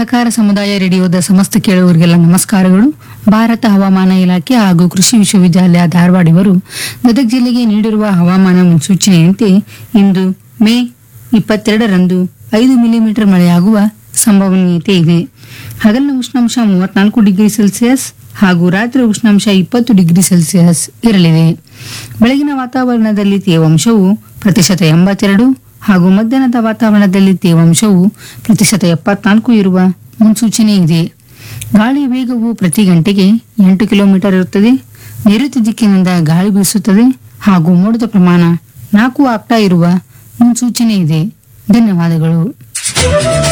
ಸಹಕಾರ ಸಮುದಾಯ ರೇಡಿಯೋದ ಸಮಸ್ತ ಕೇಳುವವರಿಗೆಲ್ಲ ನಮಸ್ಕಾರಗಳು ಭಾರತ ಹವಾಮಾನ ಇಲಾಖೆ ಹಾಗೂ ಕೃಷಿ ವಿಶ್ವವಿದ್ಯಾಲಯ ಧಾರವಾಡ ಇವರು ಗದಗ ಜಿಲ್ಲೆಗೆ ನೀಡಿರುವ ಹವಾಮಾನ ಮುನ್ಸೂಚನೆಯಂತೆ ಇಂದು ಮೇ ಇಪ್ಪತ್ತೆರಡರಂದು ಐದು ಮಿಲಿಮೀಟರ್ ಮಳೆಯಾಗುವ ಸಂಭವನೀಯತೆ ಇದೆ ಹಗಲಿನ ಉಷ್ಣಾಂಶ ಮೂವತ್ನಾಲ್ಕು ಡಿಗ್ರಿ ಸೆಲ್ಸಿಯಸ್ ಹಾಗೂ ರಾತ್ರಿ ಉಷ್ಣಾಂಶ ಇಪ್ಪತ್ತು ಡಿಗ್ರಿ ಸೆಲ್ಸಿಯಸ್ ಇರಲಿದೆ ಬೆಳಗಿನ ವಾತಾವರಣದಲ್ಲಿ ತೇವಾಂಶವು ಪ್ರತಿಶತ ಎಂಬತ್ತೆರಡು ಹಾಗೂ ಮಧ್ಯಾಹ್ನದ ವಾತಾವರಣದಲ್ಲಿ ತೇವಾಂಶವು ಪ್ರತಿಶತ ಎಪ್ಪತ್ನಾಲ್ಕು ಇರುವ ಮುನ್ಸೂಚನೆ ಇದೆ ಗಾಳಿ ವೇಗವು ಪ್ರತಿ ಗಂಟೆಗೆ ಎಂಟು ಕಿಲೋಮೀಟರ್ ಇರುತ್ತದೆ ನೈಋತ್ಯ ದಿಕ್ಕಿನಿಂದ ಗಾಳಿ ಬೀಸುತ್ತದೆ ಹಾಗೂ ಮೋಡದ ಪ್ರಮಾಣ ನಾಲ್ಕು ಆಗ್ತಾ ಇರುವ ಮುನ್ಸೂಚನೆ ಇದೆ ಧನ್ಯವಾದಗಳು